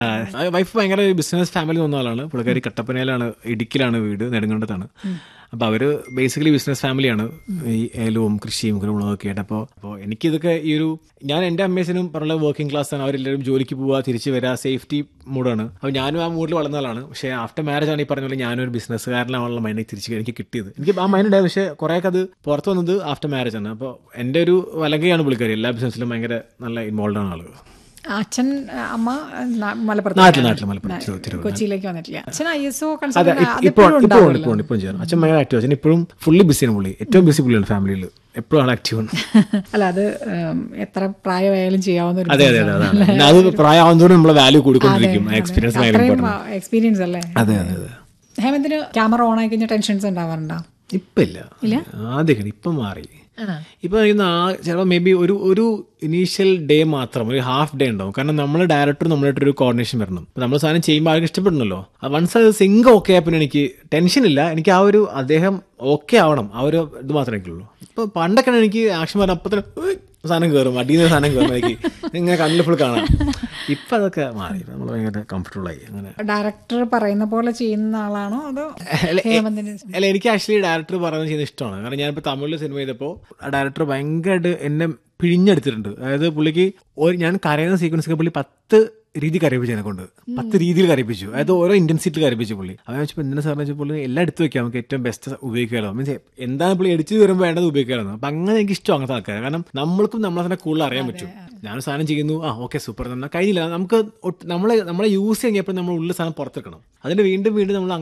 wife ഭയങ്കര business family വന്ന ആളാണ് പുള്ളിക്കാരി കട്ടപ്പനയിലാണ് ഇടുക്കിയിലാണ് വീട് നെടുങ്കണ്ടത്താണ് അപ്പോൾ അവര് ബേസിക്കലി ബിസിനസ് ഫാമിലിയാണ് ഈ ഏലവും കൃഷിയും കുരുമുളകൊക്കെ ആയിട്ട് അപ്പോൾ അപ്പോൾ എനിക്കിതൊക്കെ ഈ ഒരു ഞാൻ എൻ്റെ അമ്മേസിനും പറഞ്ഞ വർക്കിംഗ് ക്ലാസ് ആണ് അവരെല്ലാവരും ജോലിക്ക് പോവുക തിരിച്ച് വരിക സേഫ്റ്റി മൂഡാണ് അപ്പോൾ ഞാനും ആ മൂഡിൽ വളർന്ന ആളാണ് പക്ഷേ ആഫ്റ്റർ മാരേജ് ആണ് ഈ പറഞ്ഞ പോലെ ഞാനൊരു ബിസിനസ്സുകാരനാണുള്ള മൈൻഡ് തിരിച്ച് എനിക്ക് കിട്ടിയത് എനിക്ക് ആ മൈൻഡ് ഉണ്ടായിരുന്നു പക്ഷേ കുറേയൊക്കെ അത് പുറത്ത് വന്നത് ആഫ്റ്റർ മാരേജ് ആണ് അപ്പോൾ എൻ്റെ ഒരു വലങ്കയാണ് പുള്ളിക്കാരി എല്ലാ ബിസിനസ്സിലും ഭയങ്കര നല്ല ഇൻവോൾവ് ആണ് ആളുകൾ അച്ഛൻ അമ്മ ന- മലപ്പുറത്ത് നാട്ടിൽ നാട്ടിൽ മലപ്പുറം തിരു- തിരുവനന്തപുരം കൊച്ചിയിലേക്ക് വന്നിട്ടില്ല അച്ഛൻ ഐ എസ് ഒ അതെ കൺസൾട്ടന്റ് ഇപ്പോൾ ഇപ്പോൾ ഉണ്ട് ഇപ്പോൾ ഉണ്ട് ഇപ്പോഴും ചെയ്യാറ് അച്ഛൻ ഭയങ്കര ആക്റ്റീവ് അച്ഛൻ ഇപ്പോഴും ഫുള്ളി ബിസിയാണ് പുള്ളി ഏറ്റവും ബിസി പുള്ളിയാണ് ഫാമിലിയിൽ എപ്പോഴും ആൾ ആക്റ്റീവ് ആണ് അല്ല അത് ഉം, എത്ര പ്രായമായാലും ചെയ്യാവുന്ന ഒരു അതെ അതെ അതെ അതാണ് പിന്നെ അത് പ്രായമാകുന്നതോറും നമ്മളെ വാല്യൂ കൂടിക്കൊണ്ടിരിക്കും എക്സ്പീരിയൻസ് ഭയങ്കര അത്രയും ഇമ്പോർട്ടൻ്റ് എക്സ്പീരിയൻസ് അല്ലേ അതെ അതെ അതെ ഹേമന്തിന് ക്യാമറ ഓൺ ആയി കഴിഞ്ഞാൽ ടെൻഷൻസ് ഉണ്ടാവാറുണ്ടോ ഇപ്പം ഇല്ല ആദ്യമൊക്കെ ഇപ്പം മാറി ഇപ്പൊ ഇന്ന് ആ ചിലപ്പോൾ മേ ബി ഒരു ഒരു ഇനീഷ്യൽ ഡേ മാത്രം ഒരു ഹാഫ് ഡേ ഉണ്ടാവും കാരണം നമ്മൾ ഡയറക്ടർ നമ്മളായിട്ട് ഒരു കോർഡിനേഷൻ വരണം ഇപ്പൊ നമ്മൾ സാധനം ചെയ്യുമ്പോൾ ആൾക്ക് ഇഷ്ടപ്പെടണല്ലോ വൺസ് അത് സിങ്ക് ഓക്കെ ആയപ്പോൾ എനിക്ക് ടെൻഷൻ ഇല്ല എനിക്ക് ആ ഒരു അദ്ദേഹം ഓക്കെ ആവണം ആ ഒരു ഇത് മാത്രമേ എനിക്കുള്ളൂ ഇപ്പൊ പണ്ടൊക്കെ എനിക്ക് ആക്ഷൻ പറഞ്ഞ അപ്പൊ തന്നെ ഉയ് സാധനം കയറും അടിയിൽ നിന്ന് സാധനം കയറും എനിക്ക് ഇങ്ങനെ കണ്ണിൽ ഫുൾ കാണാം ഇപ്പൊ അതൊക്കെ മാറി നമ്മൾ ഭയങ്കര കംഫർട്ടബിൾ ആയി അങ്ങനെ ഡയറക്ടർ പറയുന്ന പോലെ ചെയ്യുന്ന ആളാണോ അതോ ഹേമന്തിന് അല്ല എനിക്ക് ആക്ച്വലി ഡയറക്ടർ പറയുന്നത് ചെയ്യുന്നത് ഇഷ്ടമാണ് കാരണം ഞാനിപ്പോൾ തമിഴിൽ സിനിമ ചെയ്തപ്പോൾ ആ ഡയറക്ടർ ഭയങ്കരമായിട്ട് എന്നെ പിഴിഞ്ഞെടുത്തിട്ടുണ്ട് അതായത് പുള്ളിക്ക് ഒരു ഞാൻ കരയുന്ന സീക്വൻസ് പുള്ളി പത്ത് രീതി കരയിപ്പിച്ചു എന്നെ കൊണ്ട് പത്ത് രീതിയിൽ കരയിപ്പിച്ചു അതായത് ഓരോ ഇന്റൻസിറ്റിയിൽ കരയിപ്പിച്ചു പുള്ളി അവൻ വെച്ചപ്പോൾ എന്തിനാ സാറിന് വെച്ചാൽ പുള്ളി എല്ലാം എടുത്ത് വെക്കാം നമുക്ക് ഏറ്റവും ബെസ്റ്റ് ഉപയോഗിക്കാമല്ലോ മീൻസ് എന്താണ് പുള്ളി എഡിറ്റ് വരുമ്പോൾ വേണ്ടത് ഉപയോഗിക്കാമല്ലോ അപ്പം അങ്ങനെ എനിക്ക് ഇഷ്ടം അങ്ങനത്തെ ആൾക്കാർ കാരണം നമ്മൾക്കും നമ്മളെ തന്നെ കൂടുതൽ അറിയാൻ പറ്റും ഞാൻ സാധനം ചെയ്യുന്നു ആ ഓക്കെ സൂപ്പർ എന്നാൽ കഴിഞ്ഞില്ല നമുക്ക് ഒട്ട്- നമ്മളെ നമ്മളെ യൂസ് കഴിഞ്ഞപ്പോൾ നമ്മൾ ഉള്ളിൽ സാധനം പുറത്തെടുക്കണം അതിന് വീണ്ടും വീണ്ടും നമ്മൾ